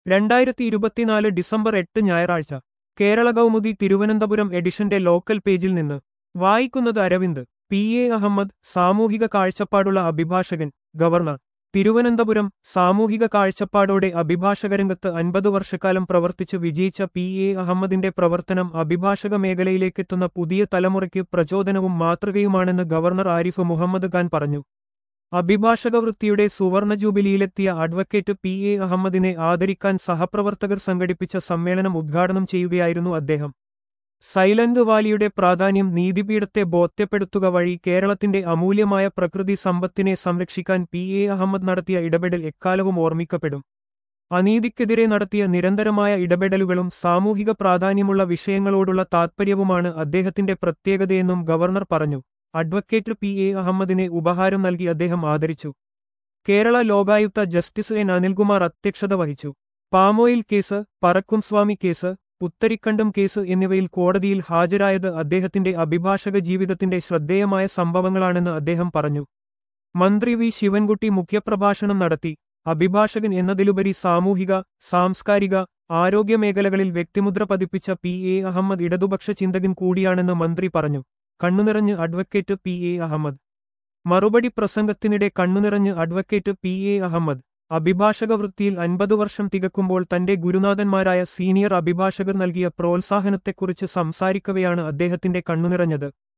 രണ്ടായിരത്തി ഇരുപത്തിനാല് ഡിസംബർ എട്ട് ഞായറാഴ്ച കേരള കൗമുദി തിരുവനന്തപുരം എഡിഷന്റെ ലോക്കൽ പേജിൽ നിന്ന് വായിക്കുന്നത് അരവിന്ദ് പി എ അഹമ്മദ് സാമൂഹിക കാഴ്ചപ്പാടുള്ള അഭിഭാഷകൻ ഗവർണർ തിരുവനന്തപുരം സാമൂഹിക കാഴ്ചപ്പാടോടെ അഭിഭാഷകരംഗത്ത് അൻപത് വർഷക്കാലം പ്രവർത്തിച്ച് വിജയിച്ച പി എ അഹമ്മദിന്റെ പ്രവർത്തനം അഭിഭാഷക മേഖലയിലേക്കെത്തുന്ന പുതിയ തലമുറയ്ക്ക് പ്രചോദനവും മാതൃകയുമാണെന്ന് ഗവർണർ ആരിഫ് മുഹമ്മദ് ഖാൻ പറഞ്ഞു അഭിഭാഷക വൃത്തിയുടെ സുവർണ ജൂബിലിയിലെത്തിയ അഡ്വക്കേറ്റ് പി എ അഹമ്മദിനെ ആദരിക്കാൻ സഹപ്രവർത്തകർ സംഘടിപ്പിച്ച സമ്മേളനം ഉദ്ഘാടനം ചെയ്യുകയായിരുന്നു അദ്ദേഹം സൈലന്റ് വാലിയുടെ പ്രാധാന്യം നീതിപീഠത്തെ ബോധ്യപ്പെടുത്തുക വഴി കേരളത്തിന്റെ അമൂല്യമായ പ്രകൃതി സമ്പത്തിനെ സംരക്ഷിക്കാൻ പി എ അഹമ്മദ് നടത്തിയ ഇടപെടൽ എക്കാലവും ഓർമ്മിക്കപ്പെടും അനീതിക്കെതിരെ നടത്തിയ നിരന്തരമായ ഇടപെടലുകളും സാമൂഹിക പ്രാധാന്യമുള്ള വിഷയങ്ങളോടുള്ള താത്പര്യവുമാണ് അദ്ദേഹത്തിന്റെ പ്രത്യേകതയെന്നും ഗവർണർ പറഞ്ഞു അഡ്വക്കേറ്റ് പി എ അഹമ്മദിനെ ഉപഹാരം നൽകി അദ്ദേഹം ആദരിച്ചു കേരള ലോകായുക്ത ജസ്റ്റിസ് എൻ അനിൽകുമാർ അധ്യക്ഷത വഹിച്ചു പാമോയിൽ കേസ് പറക്കുംസ്വാമി കേസ് പുത്തരിക്കണ്ടം കേസ് എന്നിവയിൽ കോടതിയിൽ ഹാജരായത് അദ്ദേഹത്തിന്റെ അഭിഭാഷക ജീവിതത്തിന്റെ ശ്രദ്ധേയമായ സംഭവങ്ങളാണെന്ന് അദ്ദേഹം പറഞ്ഞു മന്ത്രി വി ശിവൻകുട്ടി മുഖ്യപ്രഭാഷണം നടത്തി അഭിഭാഷകൻ എന്നതിലുപരി സാമൂഹിക സാംസ്കാരിക ആരോഗ്യ മേഖലകളിൽ വ്യക്തിമുദ്ര പതിപ്പിച്ച പി എ അഹമ്മദ് ഇടതുപക്ഷ ചിന്തകൻ കൂടിയാണെന്ന് മന്ത്രി പറഞ്ഞു കണ്ണുനിറഞ്ഞ് അഡ്വക്കേറ്റ് പി എ അഹമ്മദ് മറുപടി പ്രസംഗത്തിനിടെ കണ്ണുനിറഞ്ഞ് അഡ്വക്കേറ്റ് പി എ അഹമ്മദ് അഭിഭാഷക വൃത്തിയിൽ അൻപത് വർഷം തികക്കുമ്പോൾ തന്റെ ഗുരുനാഥന്മാരായ സീനിയർ അഭിഭാഷകർ നൽകിയ പ്രോത്സാഹനത്തെക്കുറിച്ച് സംസാരിക്കവെയാണ് അദ്ദേഹത്തിന്റെ കണ്ണുനിറഞ്ഞത്